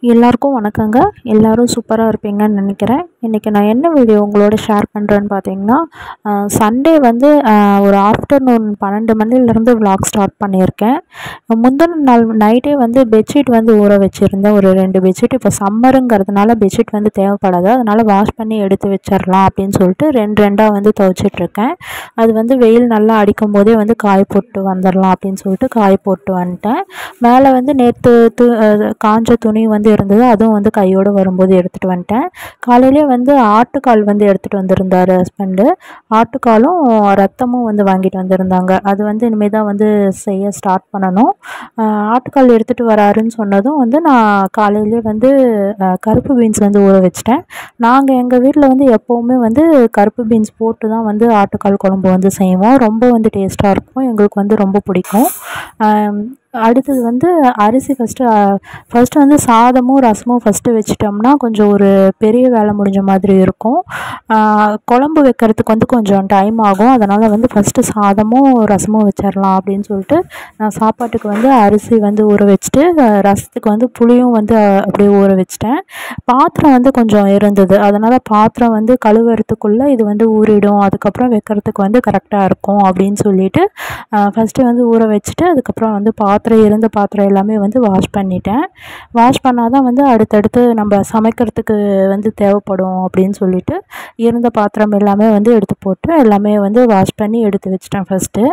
எல்லாருக்கும் வணக்கங்க எல்லோரும் சூப்பராக இருப்பீங்கன்னு நினைக்கிறேன் இன்றைக்கி நான் என்ன வீடியோ உங்களோட ஷேர் பண்ணுறேன்னு பார்த்தீங்கன்னா சண்டே வந்து ஆஹ், ஒரு ஆஃப்டர்நூன் பன்னெண்டு மணிலேருந்து vlog ஸ்டார்ட் பண்ணியிருக்கேன் முந்தின நாள் நைட்டே வந்து பெட்ஷீட் வந்து ஊற வச்சுருந்தேன் ஒரு ரெண்டு பெட்ஷீட் இப்போ சம்மருங்கிறதுனால பெட்ஷீட் வந்து தேவைப்படாது அதனால் வாஷ் பண்ணி எடுத்து வச்சிடலாம் அப்படின்னு சொல்லிட்டு ரெண்டு ரெண்டாக வந்து துவைச்சிட்ருக்கேன் அது வந்து வெயில் நல்லா அடிக்கும் போதே வந்து காய போட்டு வந்துடலாம் அப்படின்னு சொல்லிட்டு காய போட்டு வந்துட்டேன் மேலே வந்து நேற்று து அஹ் காஞ்ச துணி வந்து இருந்தது அதுவும் வந்து கையோடு வரும்போது எடுத்துகிட்டு வந்துட்டேன் காலையிலே வந்து ஆட்டுக்கால் வந்து எடுத்துகிட்டு வந்திருந்தார் ஹஸ்பண்டு ஆட்டுக்காலும் ரத்தமும் வந்து வாங்கிட்டு வந்திருந்தாங்க அது வந்து இனிமேல் தான் வந்து செய்ய ஸ்டார்ட் பண்ணணும் அஹ் ஆட்டுக்கால் எடுத்துகிட்டு வராருன்னு சொன்னதும் வந்து நான் காலையிலே வந்து அஹ் கருப்பு பீன்ஸ் வந்து ஊற வச்சிட்டேன் நாங்கள் எங்கள் வீட்டில் வந்து எப்போவுமே வந்து கருப்பு பீன்ஸ் போட்டு தான் வந்து ஆட்டுக்கால் குழம்பு வந்து செய்வோம் ரொம்ப வந்து டேஸ்ட்டாக இருக்கும் எங்களுக்கு வந்து ரொம்ப பிடிக்கும் ஆம், அடுத்தது வந்து அரிசி ஃபஸ்ட்டு ஃபஸ்ட்டு வந்து சாதமும் ரசமும் ஃபஸ்ட்டு வச்சிட்டோம்னா கொஞ்சம் ஒரு பெரிய வேலை முடிஞ்ச மாதிரி இருக்கும் ஆஹ் குழம்பு வைக்கிறதுக்கு வந்து கொஞ்சம் டைம் ஆகும் அதனால் வந்து ஃபஸ்ட்டு சாதமும் ரசமும் வச்சிடலாம் அப்படின்னு சொல்லிட்டு நான் சாப்பாட்டுக்கு வந்து அரிசி வந்து ஊற வச்சுட்டு அஹ் ரசத்துக்கு வந்து புளியும் வந்து அஹ், அப்படியே ஊற வச்சிட்டேன் பாத்திரம் வந்து கொஞ்சம் இருந்தது அதனால் பாத்திரம் வந்து கழுவுறதுக்குள்ளே இது வந்து ஊறிடும் அதுக்கப்புறம் வைக்கிறதுக்கு வந்து கரெக்டாக இருக்கும் அப்படின்னு சொல்லிட்டு ஃபஸ்ட்டு வந்து ஊற வச்சுட்டு அதுக்கப்புறம் வந்து பாத்திரம் இருந்த பாத்திரம் எல்லாமே வந்து வாஷ் பண்ணிட்டேன் வாஷ் பண்ணால் தான் வந்து அடுத்தடுத்து நம்ம சமைக்கிறதுக்கு வந்து தேவைப்படும் அப்படின்னு சொல்லிட்டு இருந்த பாத்திரம் எல்லாமே வந்து எடுத்து போட்டு எல்லாமே வந்து வாஷ் பண்ணி எடுத்து வச்சிட்டேன் ஃபஸ்ட்டு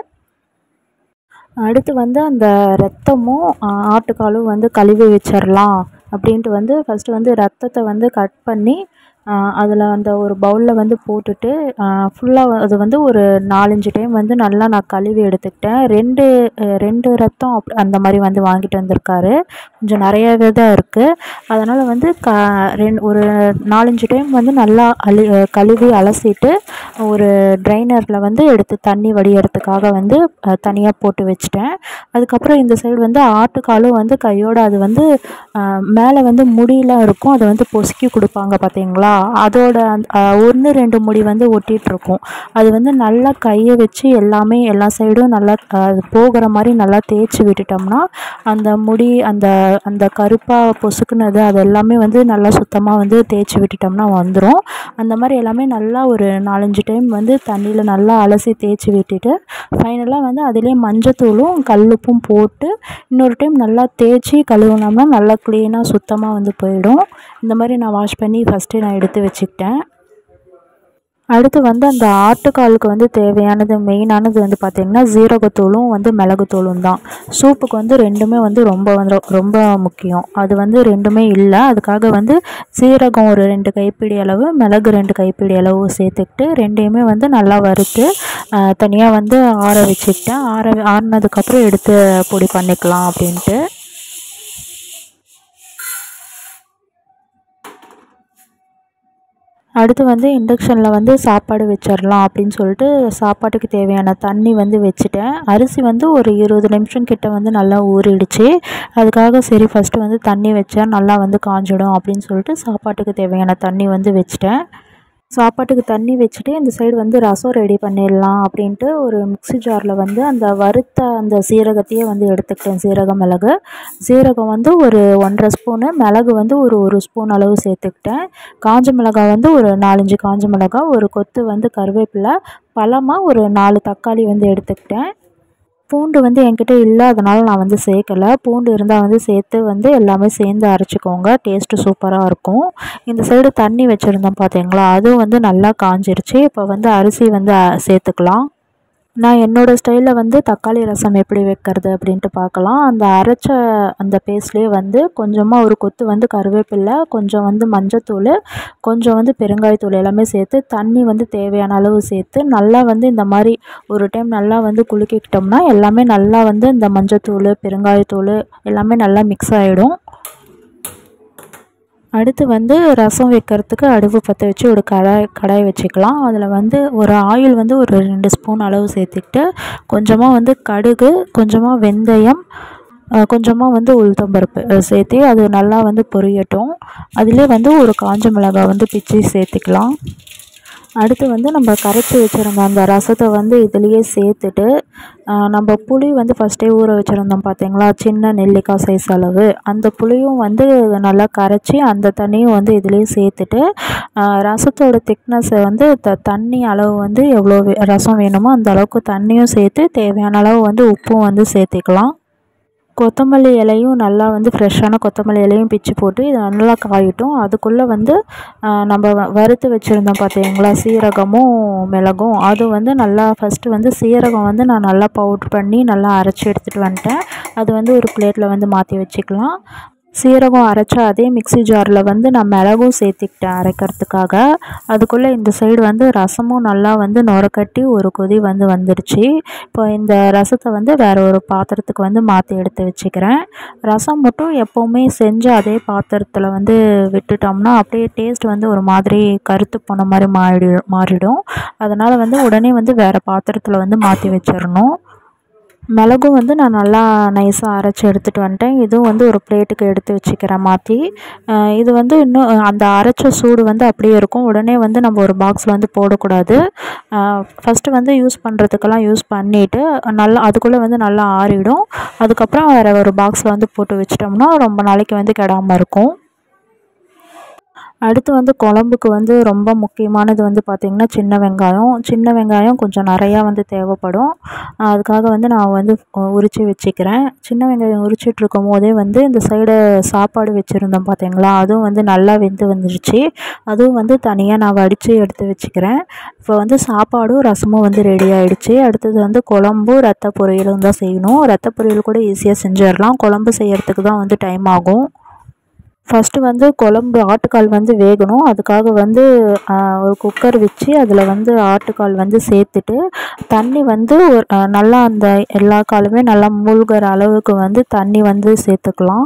அடுத்து வந்து அந்த ரத்தமும் ஆ- ஆட்டுக்காலும் வந்து கழுவி வச்சிடலாம் அப்படின்ட்டு வந்து ஃபஸ்ட்டு வந்து ரத்தத்தை வந்து கட் பண்ணி அதில் அந்த ஒரு பவுலில் வந்து போட்டுட்டு ஃபுல்லாக அது வந்து ஒரு நாலஞ்சு டைம் வந்து நல்லா நான் கழுவி எடுத்துக்கிட்டேன் ரெண்டு அஹ், ரெண்டு ரத்தம் அப் அந்த மாதிரி வந்து வாங்கிட்டு வந்திருக்காரு கொஞ்சம் நிறையாவே தான் இருக்குது அதனால் வந்து க ரெண்டு ஒரு நாலஞ்சு டைம் வந்து நல்லா அழி கழுவி அலசிட்டு ஒரு ட்ரைனரில் வந்து எடுத்து தண்ணி வடியறதுக்காக வந்து தனியாக போட்டு வச்சிட்டேன் அதுக்கப்புறம் இந்த சைடு வந்து ஆட்டுக்காலும் வந்து கையோட அது வந்து மேலே வந்து முடியெலாம் இருக்கும் அதை வந்து பொசுக்கி கொடுப்பாங்க பார்த்தீங்களா அதோட ஒன்று ரெண்டு முடி வந்து ஒட்டிகிட்டு இருக்கும் அது வந்து நல்லா கையை வச்சு எல்லாமே எல்லா சைடும் நல்லா அஹ், அது போகிற மாதிரி நல்லா தேய்ச்சி விட்டுட்டோம்னா அந்த முடி அந்த அந்த கருப்பாக பொசுக்குனது அது எல்லாமே வந்து நல்லா சுத்தமாக வந்து தேய்ச்சி விட்டுட்டோம்னா வந்துடும் அந்த மாதிரி எல்லாமே நல்லா ஒரு நாலஞ்சு டைம் வந்து தண்ணியில் நல்லா அலசி தேய்ச்சி விட்டுட்டு ஃபைனலாக வந்து அதிலே மஞ்சத்தூளும் கல்லுப்பும் போட்டு இன்னொரு டைம் நல்லா தேய்ச்சி கழுவுனோம்னா நல்லா க்ளீனாக சுத்தமாக வந்து போயிடும் இந்த மாதிரி நான் வாஷ் பண்ணி ஃபஸ்ட்டு நான் எடுத்து வச்சுக்கிட்டேன் அடுத்து வந்து அந்த ஆட்டுக்காலுக்கு வந்து தேவையானது மெயினானது வந்து பார்த்திங்கன்னா ஜீரகத்தூளும் வந்து மிளகுத்தூளும் தான் சூப்புக்கு வந்து ரெண்டுமே வந்து ரொம்ப வந்து ரொம்ப முக்கியம் அது வந்து ரெண்டுமே இல்லை அதுக்காக வந்து சீரகம் ஒரு ரெண்டு கைப்பிடி அளவு மிளகு ரெண்டு கைப்பிடி அளவு சேர்த்துக்கிட்டு ரெண்டையுமே வந்து நல்லா வறுத்து தனியாக வந்து ஆற வச்சுக்கிட்டேன் ஆற ஆறினதுக்கப்புறம் எடுத்து பொடி பண்ணிக்கலாம் அப்படின்ட்டு அடுத்து வந்து இண்டக்ஷனில் வந்து சாப்பாடு வச்சிடலாம் அப்படின்னு சொல்லிட்டு சாப்பாட்டுக்கு தேவையான தண்ணி வந்து வச்சுட்டேன் அரிசி வந்து ஒரு இருபது நிமிஷம் கிட்ட வந்து நல்லா ஊறிடுச்சு அதுக்காக சரி ஃபஸ்ட்டு வந்து தண்ணி வச்சா நல்லா வந்து காஞ்சிடும் அப்படின்னு சொல்லிட்டு சாப்பாட்டுக்கு தேவையான தண்ணி வந்து வச்சுட்டேன் சாப்பாட்டுக்கு தண்ணி வச்சுட்டு இந்த சைடு வந்து ரசம் ரெடி பண்ணிடலாம் அப்படின்ட்டு ஒரு மிக்ஸி ஜாரில் வந்து அந்த வறுத்த அந்த சீரகத்தையே வந்து எடுத்துக்கிட்டேன் சீரகம் மிளகு சீரகம் வந்து ஒரு ஒன்றரை ஸ்பூனு மிளகு வந்து ஒரு ஒரு ஸ்பூன் அளவு சேர்த்துக்கிட்டேன் காஞ்ச மிளகாய் வந்து ஒரு நாலஞ்சு காஞ்ச மிளகாய் ஒரு கொத்து வந்து கருவேப்பிலை பழமாக ஒரு நாலு தக்காளி வந்து எடுத்துக்கிட்டேன் பூண்டு வந்து என்கிட்ட இல்லை அதனால் நான் வந்து சேர்க்கலை பூண்டு இருந்தால் வந்து சேர்த்து வந்து எல்லாமே சேர்ந்து அரைச்சிக்கோங்க டேஸ்ட்டு சூப்பராக இருக்கும் இந்த சைடு தண்ணி வச்சுருந்தோம் பார்த்தீங்களா அதுவும் வந்து நல்லா காஞ்சிருச்சு இப்போ வந்து அரிசி வந்து அஹ், சேர்த்துக்கலாம் நான் என்னோடய ஸ்டைலில் வந்து தக்காளி ரசம் எப்படி வைக்கிறது அப்படின்ட்டு பார்க்கலாம் அந்த அரைச்ச அந்த பேஸ்ட்லேயே வந்து கொஞ்சமாக ஒரு கொத்து வந்து கருவேப்பிலை கொஞ்சம் வந்து மஞ்சத்தூள் கொஞ்சம் வந்து பெருங்காயத்தூள் எல்லாமே சேர்த்து தண்ணி வந்து தேவையான அளவு சேர்த்து நல்லா வந்து இந்த மாதிரி ஒரு டைம் நல்லா வந்து குலுக்கிக்கிட்டோம்னா எல்லாமே நல்லா வந்து இந்த மஞ்சத்தூள் பெருங்காயத்தூள் எல்லாமே நல்லா மிக்ஸ் ஆகிடும் அடுத்து வந்து ரசம் வைக்கிறதுக்கு அடுப்பு பற்ற வச்சு ஒரு கடாய் கடாய் வச்சுக்கலாம் அதில் வந்து ஒரு ஆயில் வந்து ஒரு ரெண்டு ஸ்பூன் அளவு சேர்த்துக்கிட்டு கொஞ்சமாக வந்து கடுகு கொஞ்சமாக வெந்தயம் அஹ், கொஞ்சமாக வந்து உளுத்தம்பருப்பு அஹ், சேர்த்து அது நல்லா வந்து பொரியட்டும் அதிலே வந்து ஒரு காஞ்ச மிளகாய் வந்து பிச்சு சேர்த்துக்கலாம் அடுத்து வந்து நம்ம கரைச்சி வச்சுருந்த அந்த ரசத்தை வந்து இதுலேயே சேர்த்துட்டு நம்ம புளி வந்து ஃபஸ்ட்டே ஊற வச்சுருந்தோம் பார்த்தீங்களா சின்ன நெல்லிக்காய் சைஸ் அளவு அந்த புளியும் வந்து நல்லா கரைச்சி அந்த தண்ணியும் வந்து இதுலேயே சேர்த்துட்டு ரசத்தோட திக்னஸை வந்து த தண்ணி அளவு வந்து எவ்வளோ ரசம் வேணுமோ அந்த அளவுக்கு தண்ணியும் சேர்த்து தேவையான அளவு வந்து உப்பும் வந்து சேர்த்திக்கலாம் கொத்தமல்லி இலையும் நல்லா வந்து ஃப்ரெஷ்ஷான கொத்தமல்லி இலையும் பிச்சு போட்டு இது நல்லா காயட்டும் அதுக்குள்ளே வந்து நம்ம வறுத்து வச்சுருந்தோம் பார்த்தீங்களா சீரகமும் மிளகும் அது வந்து நல்லா ஃபஸ்ட்டு வந்து சீரகம் வந்து நான் நல்லா பவுட்ரு பண்ணி நல்லா அரைச்சி எடுத்துகிட்டு வந்துட்டேன் அது வந்து ஒரு பிளேட்டில் வந்து மாற்றி வச்சுக்கலாம் சீரகம் அரைச்ச அதே மிக்சி ஜாரில் வந்து நான் மிளகும் சேர்த்திக்கிட்டேன் அரைக்கிறதுக்காக அதுக்குள்ளே இந்த சைடு வந்து ரசமும் நல்லா வந்து நுரக்கட்டி ஒரு கொதி வந்து வந்துடுச்சு இப்போ இந்த ரசத்தை வந்து வேறு ஒரு பாத்திரத்துக்கு வந்து மாற்றி எடுத்து வச்சுக்கிறேன் ரசம் மட்டும் எப்போவுமே செஞ்சு அதே பாத்திரத்தில் வந்து விட்டுட்டோம்னா அப்படியே டேஸ்ட் வந்து ஒரு மாதிரி கருத்து போன மாதிரி மாறி மாறிடும் அதனால் வந்து உடனே வந்து வேறு பாத்திரத்தில் வந்து மாற்றி வச்சிடணும் மிளகும் வந்து நான் நல்லா நைஸாக அரைச்சி எடுத்துகிட்டு வந்துட்டேன் இதுவும் வந்து ஒரு பிளேட்டுக்கு எடுத்து வச்சுக்கிறேன் மாற்றி இது வந்து இன்னும் அந்த அரைச்ச சூடு வந்து அப்படியே இருக்கும் உடனே வந்து நம்ம ஒரு பாக்ஸில் வந்து போடக்கூடாது ஃபஸ்ட்டு வந்து யூஸ் பண்ணுறதுக்கெல்லாம் யூஸ் பண்ணிவிட்டு நல்லா அதுக்குள்ளே வந்து நல்லா ஆறிடும் அதுக்கப்புறம் வேறு ஒரு பாக்ஸில் வந்து போட்டு வச்சிட்டோம்னா ரொம்ப நாளைக்கு வந்து கெடாமல் இருக்கும் அடுத்து வந்து குழம்புக்கு வந்து ரொம்ப முக்கியமானது வந்து பார்த்திங்கன்னா சின்ன வெங்காயம் சின்ன வெங்காயம் கொஞ்சம் நிறையா வந்து தேவைப்படும் அதுக்காக வந்து நான் வந்து உரித்து வச்சுக்கிறேன் சின்ன வெங்காயம் உரிச்சிட்டு இருக்கும் போதே வந்து இந்த சைடு சாப்பாடு வச்சுருந்தோம் பார்த்தீங்களா அதுவும் வந்து நல்லா வெந்து வந்துருச்சு அதுவும் வந்து தனியாக நான் வடித்து எடுத்து வச்சுக்கிறேன் இப்போ வந்து சாப்பாடும் ரசமும் வந்து ரெடி ஆகிடுச்சு அடுத்தது வந்து குழம்பும் ரத்த பொரியலும் தான் செய்யணும் ரத்த பொரியல் கூட ஈஸியாக செஞ்சிடலாம் குழம்பு செய்கிறதுக்கு தான் வந்து டைம் ஆகும் ஃபஸ்ட்டு வந்து குழம்பு ஆட்டுக்கால் வந்து வேகணும் அதுக்காக வந்து ஒரு குக்கர் வச்சு அதில் வந்து ஆட்டுக்கால் வந்து சேர்த்துட்டு தண்ணி வந்து ஒரு நல்லா அந்த எல்லா காலுமே நல்லா மூழ்கிற அளவுக்கு வந்து தண்ணி வந்து சேர்த்துக்கலாம்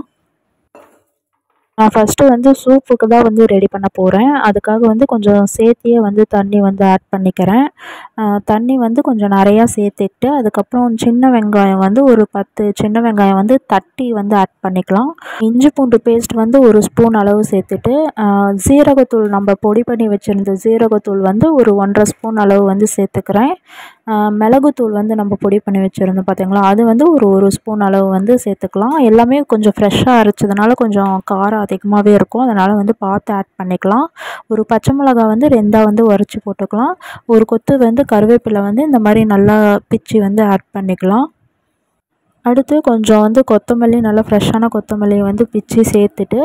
நான் ஃபஸ்ட்டு வந்து சூப்புக்கு தான் வந்து ரெடி பண்ண போகிறேன் அதுக்காக வந்து கொஞ்சம் சேர்த்தியே வந்து தண்ணி வந்து ஆட் பண்ணிக்கிறேன் தண்ணி வந்து கொஞ்சம் நிறையா சேர்த்துக்கிட்டு அதுக்கப்புறம் சின்ன வெங்காயம் வந்து ஒரு பத்து சின்ன வெங்காயம் வந்து தட்டி வந்து ஆட் பண்ணிக்கலாம் இஞ்சி பூண்டு பேஸ்ட் வந்து ஒரு ஸ்பூன் அளவு சேர்த்துட்டு ஜீரகத்தூள் நம்ம பொடி பண்ணி வச்சுருந்த ஜீரகத்தூள் வந்து ஒரு ஒன்றரை ஸ்பூன் அளவு வந்து சேர்த்துக்கிறேன் மிளகுத்தூள் வந்து நம்ம பொடி பண்ணி வச்சுருந்தோம் பார்த்தீங்களா அது வந்து ஒரு ஒரு ஸ்பூன் அளவு வந்து சேர்த்துக்கலாம் எல்லாமே கொஞ்சம் ஃப்ரெஷ்ஷாக அரைச்சதுனால கொஞ்சம் காரம் அதிகமாகவே இருக்கும் அதனால் வந்து பார்த்து ஆட் பண்ணிக்கலாம் ஒரு பச்சை மிளகா வந்து ரெண்டாக வந்து உரைச்சி போட்டுக்கலாம் ஒரு கொத்து வந்து கருவேப்பிலை வந்து இந்த மாதிரி நல்லா பிச்சு வந்து ஆட் பண்ணிக்கலாம் அடுத்து கொஞ்சம் வந்து கொத்தமல்லி நல்லா ஃப்ரெஷ்ஷான கொத்தமல்லியை வந்து பிச்சு சேர்த்துட்டு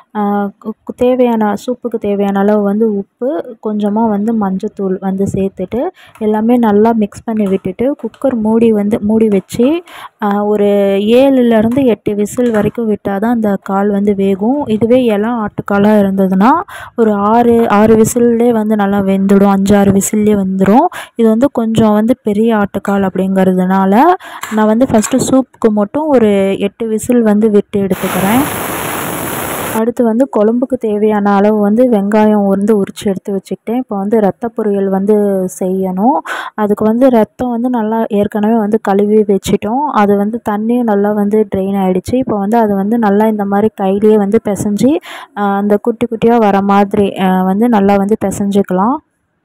தேவையான சூப்புக்கு தேவையான அளவு வந்து உப்பு கொஞ்சமாக வந்து மஞ்சத்தூள் வந்து சேர்த்துட்டு எல்லாமே நல்லா மிக்ஸ் பண்ணி விட்டுட்டு குக்கர் மூடி வந்து மூடி வச்சு ஒரு ஏழுலேருந்து எட்டு விசில் வரைக்கும் விட்டால் தான் அந்த கால் வந்து வேகும் இதுவே இளம் ஆட்டுக்காலாக இருந்ததுன்னா ஒரு ஆறு ஆறு விசில்லே வந்து நல்லா வெந்துடும் அஞ்சாறு விசில்லே வந்துடும் இது வந்து கொஞ்சம் வந்து பெரிய ஆட்டுக்கால் அப்படிங்கிறதுனால நான் வந்து ஃபஸ்ட்டு சூப்புக்கு மட்டும் ஒரு எட்டு விசில் வந்து விட்டு எடுத்துக்கிறேன் அடுத்து வந்து குழம்புக்கு தேவையான அளவு வந்து வெங்காயம் வந்து உரித்து எடுத்து வச்சுக்கிட்டேன் இப்போ வந்து ரத்த பொரியல் வந்து செய்யணும் அதுக்கு வந்து ரத்தம் வந்து நல்லா ஏற்கனவே வந்து கழுவி வச்சிட்டோம் அது வந்து தண்ணியும் நல்லா வந்து ட்ரெயின் ஆகிடுச்சு இப்போ வந்து அது வந்து நல்லா இந்த மாதிரி கையிலேயே வந்து பிசைஞ்சு அந்த குட்டி குட்டியாக வர மாதிரி வந்து நல்லா வந்து பிசைஞ்சிக்கலாம்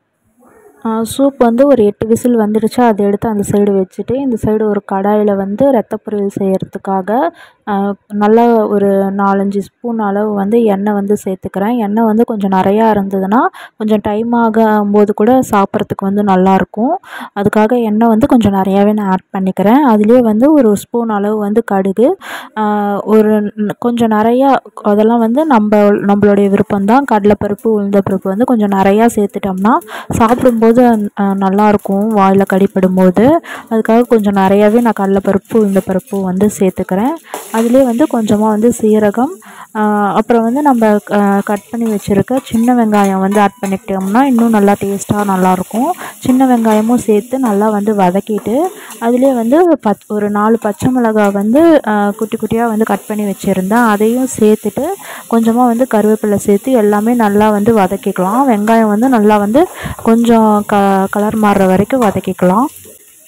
சூப் வந்து ஒரு எட்டு விசில் வந்துடுச்சு அதை எடுத்து அந்த சைடு வச்சுட்டு இந்த சைடு ஒரு கடாயில் வந்து ரத்த பொரியல் செய்கிறதுக்காக நல்லா ஒரு நாலஞ்சு ஸ்பூன் அளவு வந்து எண்ணெய் வந்து சேர்த்துக்கிறேன் எண்ணெய் வந்து கொஞ்சம் நிறையா இருந்ததுன்னா கொஞ்சம் டைம் ஆகும்போது கூட சாப்பிட்றதுக்கு வந்து நல்லாயிருக்கும் அதுக்காக எண்ணெய் வந்து கொஞ்சம் நிறையாவே நான் ஆட் பண்ணிக்கிறேன் அதுலேயே வந்து ஒரு ஸ்பூன் அளவு வந்து கடுகு ஒரு கொஞ்சம் நிறையா அதெல்லாம் வந்து நம்ம நம்மளுடைய விருப்பம்தான் கடலைப்பருப்பு உளுந்தப்பருப்பு வந்து கொஞ்சம் நிறையா சேர்த்துட்டோம்னா சாப்பிடும்போது நல்லாயிருக்கும் வாயில் கடிப்படும்போது அதுக்காக கொஞ்சம் நிறையாவே நான் கடலைப்பருப்பு உளுந்தப்பருப்பு வந்து சேர்த்துக்கிறேன் அதுலேயே வந்து கொஞ்சமாக வந்து சீரகம் அப்புறம் வந்து நம்ம கட் பண்ணி வச்சுருக்க சின்ன வெங்காயம் வந்து ஆட் பண்ணிக்கிட்டோம்னா இன்னும் நல்லா டேஸ்ட்டாக நல்லாயிருக்கும் சின்ன வெங்காயமும் சேர்த்து நல்லா வந்து வதக்கிட்டு அதுலேயே வந்து பச் ஒரு நாலு பச்சை மிளகாய் வந்து குட்டி குட்டியாக வந்து கட் பண்ணி வச்சுருந்தேன் அதையும் சேர்த்துட்டு கொஞ்சமாக வந்து கருவேப்பிலை சேர்த்து எல்லாமே நல்லா வந்து வதக்கிக்கலாம் வெங்காயம் வந்து நல்லா வந்து கொஞ்சம் க கலர் மாறுற வரைக்கும் வதக்கிக்கலாம்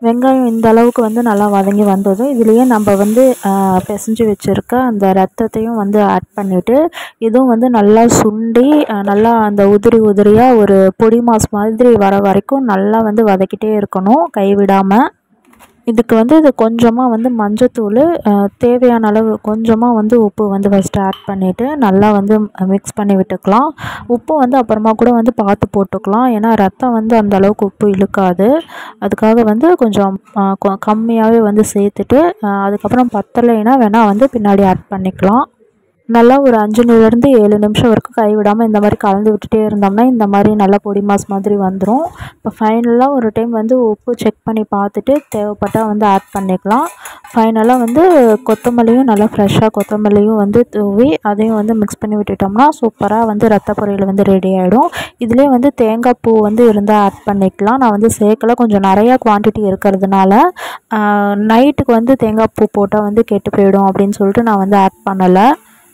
வெங்காயம் இந்த அளவுக்கு வந்து நல்லா வதங்கி வந்ததும் இதுலேயே நம்ம வந்து ஆஹ், பிசைஞ்சு வச்சுருக்க அந்த ரத்தத்தையும் வந்து ஆட் பண்ணிவிட்டு இதுவும் வந்து நல்லா சுண்டி ஆஹ், நல்லா அந்த உதிரி உதிரியாக ஒரு பொடி மாஸ் மாதிரி வர வரைக்கும் நல்லா வந்து வதக்கிட்டே இருக்கணும் கைவிடாமல் இதுக்கு வந்து இது கொஞ்சமாக வந்து மஞ்சத்தூள் ஆஹ், தேவையான அளவு கொஞ்சமாக வந்து உப்பு வந்து ஃபஸ்ட்டு ஆட் பண்ணிவிட்டு நல்லா வந்து மிக்ஸ் பண்ணி விட்டுக்கலாம் உப்பு வந்து அப்புறமா கூட வந்து பார்த்து போட்டுக்கலாம் ஏன்னா ரத்தம் வந்து அந்த அளவுக்கு உப்பு இழுக்காது அதுக்காக வந்து கொஞ்சம் ஆஹ், கொ- கம்மியாகவே வந்து சேர்த்துட்டு ஆஹ், அதுக்கப்புறம் பத்தலைன்னா வேணால் வந்து பின்னாடி ஆட் பண்ணிக்கலாம் நல்லா ஒரு அஞ்சுலேருந்து ஏழு நிமிஷம் வரைக்கும் கைவிடாமல் இந்த மாதிரி கலந்து விட்டுட்டே இருந்தோம்னா இந்த மாதிரி நல்லா பொடி மாஸ் மாதிரி வந்துடும் இப்போ ஃபைனலாக ஒரு டைம் வந்து உப்பு செக் பண்ணி பார்த்துட்டு தேவைப்பட்டால் வந்து ஆட் பண்ணிக்கலாம் ஃபைனலாக வந்து கொத்தமல்லியும் நல்லா ஃப்ரெஷ்ஷாக கொத்தமல்லியும் வந்து தூவி அதையும் வந்து மிக்ஸ் பண்ணி விட்டுட்டோம்னா சூப்பராக வந்து ரத்த பொரியல் வந்து ரெடி ஆகிடும் இதுலேயே வந்து தேங்காய் பூ வந்து இருந்தால் ஆட் பண்ணிக்கலாம் நான் வந்து சேர்க்கல கொஞ்சம் நிறையா குவான்டிட்டி இருக்கிறதுனால நைட்டுக்கு வந்து தேங்காய் பூ போட்டால் வந்து கெட்டு போயிடும் அப்படின்னு சொல்லிட்டு நான் வந்து ஆட் பண்ணலை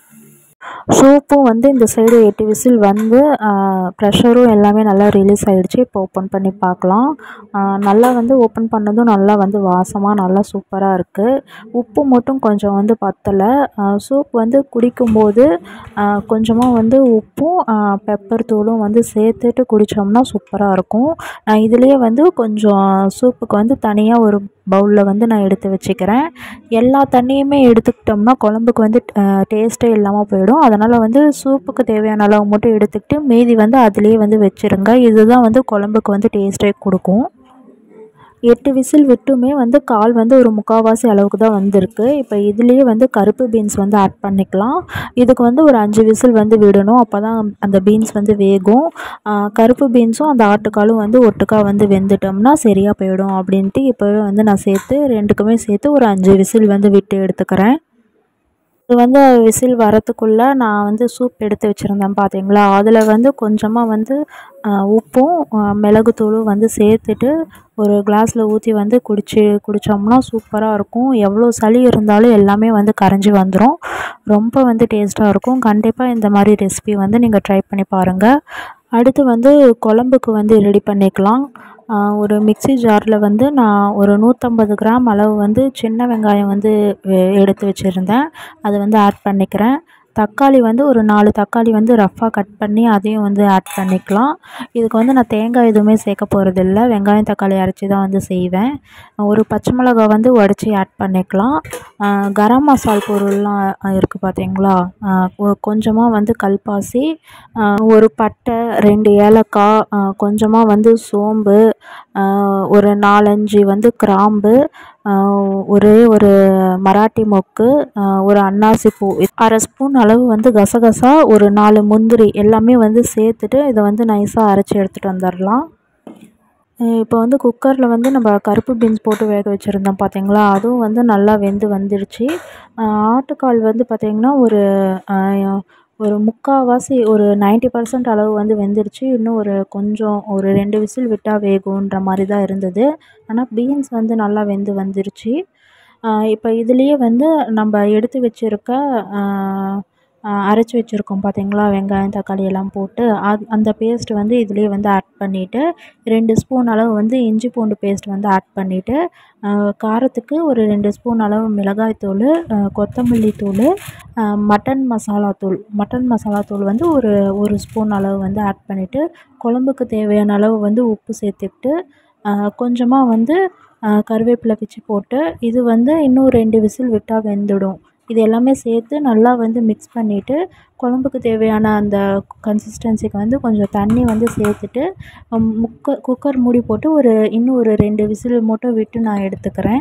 சூப்பும் வந்து இந்த சைடு எட்டு விசில் வந்து ப்ரெஷரும் எல்லாமே நல்லா ரிலீஸ் ஆகிடுச்சு இப்போ ஓப்பன் பண்ணி பார்க்கலாம் ஆஹ் நல்லா வந்து ஓப்பன் பண்ணதும் நல்லா வந்து வாசமாக நல்லா சூப்பராக இருக்குது உப்பு மட்டும் கொஞ்சம் வந்து பத்தலை சூப் வந்து குடிக்கும்போது கொஞ்சமாக வந்து உப்பும் பெப்பர் தூளும் வந்து சேர்த்துட்டு குடித்தோம்னா சூப்பராக இருக்கும் நான் இதுலேயே வந்து கொஞ்சம் சூப்புக்கு வந்து தனியாக ஒரு பவுலில் வந்து நான் எடுத்து வச்சுக்கிறேன் எல்லா தண்ணியுமே எடுத்துக்கிட்டோம்னா குழம்புக்கு வந்து டேஸ்ட்டே இல்லாமல் போயிடும் அதனால் வந்து சூப்புக்கு தேவையான அளவு மட்டும் எடுத்துக்கிட்டு மீதி வந்து அதுலேயே வந்து வச்சுருங்க இதுதான் வந்து குழம்புக்கு வந்து டேஸ்ட்டே கொடுக்கும் எட்டு விசில் விட்டுமே வந்து கால் வந்து ஒரு முக்கால்வாசி அளவுக்கு தான் வந்திருக்கு இப்போ இதுலேயே வந்து கருப்பு பீன்ஸ் வந்து ஆட் பண்ணிக்கலாம் இதுக்கு வந்து ஒரு அஞ்சு விசில் வந்து விடணும் அப்போ தான் அந்த பீன்ஸ் வந்து வேகும் ஆஹ் கருப்பு பீன்ஸும் அந்த ஆட்டுக்காலும் வந்து ஒட்டுக்கா வந்து வெந்துட்டோம்னா சரியாக போயிடும் அப்படின்ட்டு இப்போவே வந்து நான் சேர்த்து ரெண்டுக்குமே சேர்த்து ஒரு அஞ்சு விசில் வந்து விட்டு எடுத்துக்கிறேன் இது வந்து விசில் வரத்துக்குள்ளே நான் வந்து சூப் எடுத்து வச்சுருந்தேன் பார்த்தீங்களா அதில் வந்து கொஞ்சமாக வந்து ஆஹ், உப்பும் ஆஹ், மிளகுத்தூளும் வந்து சேர்த்துட்டு ஒரு கிளாஸில் ஊற்றி வந்து குடிச்சு குடித்தோம்னா சூப்பராக இருக்கும் எவ்வளோ சளி இருந்தாலும் எல்லாமே வந்து கரைஞ்சி வந்துடும் ரொம்ப வந்து டேஸ்ட்டாக இருக்கும் கண்டிப்பாக இந்த மாதிரி ரெசிபி வந்து நீங்கள் ட்ரை பண்ணி பாருங்கள் அடுத்து வந்து குழம்புக்கு வந்து ரெடி பண்ணிக்கலாம் ஆஹ், ஒரு மிக்ஸி ஜாரில் வந்து நான் ஒரு நூற்றம்பது கிராம் அளவு வந்து சின்ன வெங்காயம் வந்து வெ- எடுத்து வச்சுருந்தேன் அதை வந்து ஆட் பண்ணிக்கிறேன் தக்காளி வந்து ஒரு நாலு தக்காளி வந்து ரஃப்பாக கட் பண்ணி அதையும் வந்து ஆட் பண்ணிக்கலாம் இதுக்கு வந்து நான் தேங்காய் எதுவுமே சேர்க்க போகிறதில்ல வெங்காயம் தக்காளி அரைச்சி தான் வந்து செய்வேன் ஒரு பச்சை மிளகாய் வந்து உடச்சி ஆட் பண்ணிக்கலாம் ஆஹ் கரம் மசால் பொருள்லாம் இருக்குது பார்த்தீங்களா கொஞ்சமாக வந்து கல்பாசி ஆஹ் ஒரு பட்டை ரெண்டு ஏலக்காய் ஆஹ் கொஞ்சமாக வந்து சோம்பு ஆஹ் ஒரு நாலஞ்சு வந்து கிராம்பு ஆஹ் ஒரே ஒரு மராட்டி மொக்கு ஆஹ் ஒரு அன்னாசி பூ அரை ஸ்பூன் அளவு வந்து கசகசா ஒரு நாலு முந்திரி எல்லாமே வந்து சேர்த்துட்டு இதை வந்து நைஸாக அரைச்சி எடுத்துகிட்டு வந்துடலாம் இப்போ வந்து குக்கரில் வந்து நம்ம கருப்பு பீன்ஸ் போட்டு வேக வச்சுருந்தோம் பார்த்தீங்களா அதுவும் வந்து நல்லா வெந்து வந்துடுச்சு ஆஹ் ஆட்டுக்கால் வந்து பார்த்திங்கன்னா ஒரு ஆஹ் ஒரு முக்கால்வாசி ஒரு 90% பர்சன்ட் அளவு வந்து வெந்துருச்சு இன்னும் ஒரு கொஞ்சம் ஒரு ரெண்டு விசில் விட்டால் வேகுன்ற மாதிரி தான் இருந்தது ஆனால் பீன்ஸ் வந்து நல்லா வெந்து வந்துருச்சு இப்போ இதுலேயே வந்து நம்ம எடுத்து வச்சுருக்க அரைச்சி வச்சுருக்கோம் பார்த்தீங்களா வெங்காயம் தக்காளி எல்லாம் போட்டு அது அந்த பேஸ்ட் வந்து இதுலேயே வந்து ஆட் பண்ணிவிட்டு ரெண்டு ஸ்பூன் அளவு வந்து இஞ்சி பூண்டு பேஸ்ட் வந்து ஆட் பண்ணிவிட்டு காரத்துக்கு ஒரு ரெண்டு ஸ்பூன் அளவு மிளகாய்த்தூள் கொத்தமல்லி தூள் மட்டன் மசாலா தூள் மட்டன் மசாலா தூள் வந்து ஒரு ஒரு ஸ்பூன் அளவு வந்து ஆட் பண்ணிவிட்டு குழம்புக்கு தேவையான அளவு வந்து உப்பு சேர்த்துக்கிட்டு கொஞ்சமாக வந்து ஆஹ் கருவேப்பிலை பிச்சு போட்டு இது வந்து இன்னும் ரெண்டு விசில் விட்டால் வெந்துடும் இது எல்லாமே சேர்த்து நல்லா வந்து மிக்ஸ் பண்ணிவிட்டு குழம்புக்கு தேவையான அந்த கன்சிஸ்டன்சிக்கு வந்து கொஞ்சம் தண்ணி வந்து சேர்த்துட்டு ஹம், முக்க குக்கர் மூடி போட்டு ஒரு இன்னும் ஒரு ரெண்டு விசில் மட்டும் விட்டு நான் எடுத்துக்கிறேன்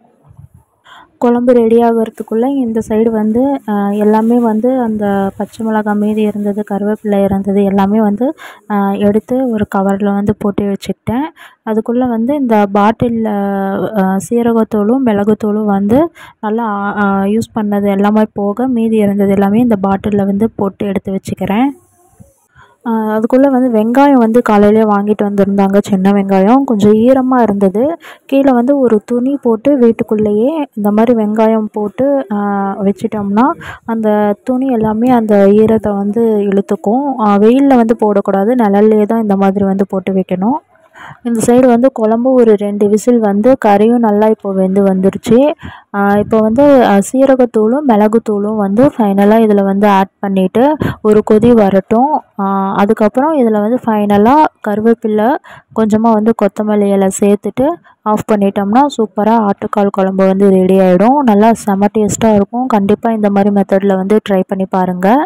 குழம்பு ரெடி ஆகிறதுக்குள்ளே இந்த சைடு வந்து ஆஹ், எல்லாமே வந்து அந்த பச்சை மிளகாய் மீதி இருந்தது கருவேப்பிலை இருந்தது எல்லாமே வந்து ஆஹ், எடுத்து ஒரு கவரில் வந்து போட்டு வச்சுக்கிட்டேன் அதுக்குள்ளே வந்து இந்த பாட்டிலில் சீரகத்தூளும் மிளகுத்தூளும் வந்து நல்லா யூஸ் பண்ணது எல்லாமே போக மீதி இருந்தது எல்லாமே இந்த பாட்டிலில் வந்து போட்டு எடுத்து வச்சுக்கிறேன் ஆஹ் அதுக்குள்ளே வந்து வெங்காயம் வந்து காலையிலே வாங்கிட்டு வந்திருந்தாங்க சின்ன வெங்காயம் கொஞ்சம் ஈரமாக இருந்தது கீழே வந்து ஒரு துணி போட்டு வீட்டுக்குள்ளேயே இந்த மாதிரி வெங்காயம் போட்டு ஆஹ் வச்சிட்டோம்னா அந்த துணி எல்லாமே அந்த ஈரத்தை வந்து இழுத்துக்கும் வெயிலில் வந்து போடக்கூடாது நிழல்லே தான் இந்த மாதிரி வந்து போட்டு வைக்கணும் இந்த சைடு வந்து குழம்பு ஒரு ரெண்டு விசில் வந்து கறியும் நல்லா இப்போ வெந்து வந்துருச்சு இப்போ வந்து அஹ், சீரகத்தூளும் மிளகுத்தூளும் வந்து ஃபைனலாக இதில் வந்து ஆட் பண்ணிவிட்டு ஒரு கொதி வரட்டும் ஆஹ், அதுக்கப்புறம் இதில் வந்து ஃபைனலாக கருவேப்பிலை கொஞ்சமாக வந்து கொத்தமல்லி இலை சேர்த்துட்டு ஆஃப் பண்ணிட்டோம்னா சூப்பராக ஆட்டுக்கால் குழம்பு வந்து ரெடி ஆகிடும் நல்லா செம டேஸ்ட்டாக இருக்கும் கண்டிப்பாக இந்த மாதிரி மெத்தடில் வந்து ட்ரை பண்ணி பாருங்கள்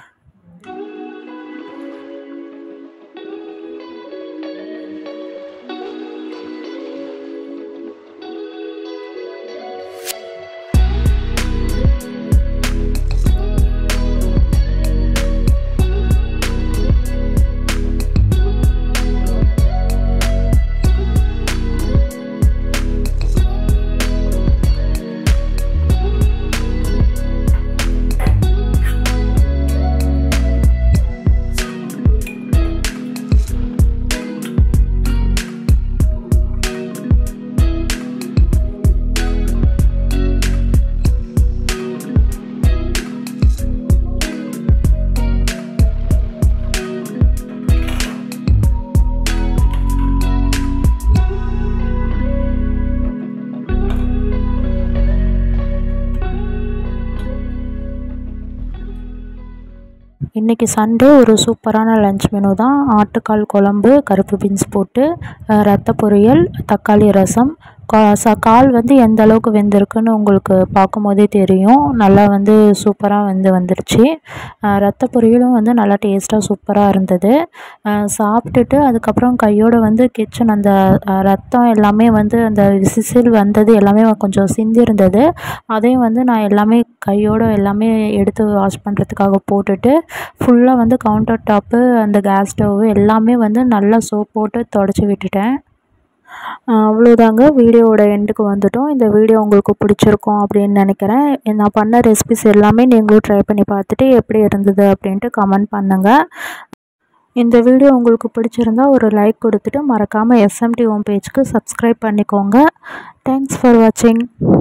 இன்றைக்கி சண்டே ஒரு சூப்பரான லஞ்ச் மெனு தான் ஆட்டுக்கால் குழம்பு கருப்பு பீன்ஸ் போட்டு அஹ், ரத்த பொரியல் தக்காளி ரசம் கா- ச கால் வந்து எந்த அளவுக்கு வெந்திருக்குன்னு உங்களுக்கு பார்க்கும் போதே தெரியும் நல்லா வந்து சூப்பராக வந்து வந்துருச்சு அஹ், ரத்த பொரியலும் வந்து நல்லா டேஸ்ட்டாக சூப்பராக இருந்தது அஹ், சாப்பிட்டுட்டு அதுக்கப்புறம் கையோட வந்து கிச்சன் அந்த அஹ், ரத்தம் எல்லாமே வந்து அந்த விசில் வந்தது எல்லாமே கொஞ்சம் சிந்தி இருந்தது அதையும் வந்து நான் எல்லாமே கையோட எல்லாமே எடுத்து வாஷ் பண்ணுறதுக்காக போட்டுட்டு ஃபுல்லாக வந்து கவுண்டர் டாப்பு அந்த கேஸ் ஸ்டவ்வு எல்லாமே வந்து நல்லா சோப் போட்டு தொடச்சி விட்டுட்டேன் ஆஹ் அவ்வளோதாங்க வீடியோவோட எண்டுக்கு வந்துட்டோம் இந்த வீடியோ உங்களுக்கு பிடிச்சிருக்கும் அப்படின்னு நினைக்கிறேன் நான் பண்ண ரெசிபிஸ் எல்லாமே நீங்களும் ட்ரை பண்ணி பார்த்துட்டு எப்படி இருந்தது அப்படின்ட்டு கமெண்ட் பண்ணுங்கள் இந்த வீடியோ உங்களுக்கு பிடிச்சிருந்தா ஒரு லைக் கொடுத்துட்டு மறக்காமல் எஸ்எம்டி ஹோம் பேஜ்க்கு சப்ஸ்கிரைப் பண்ணிக்கோங்க தேங்க்ஸ் ஃபார் வாட்சிங்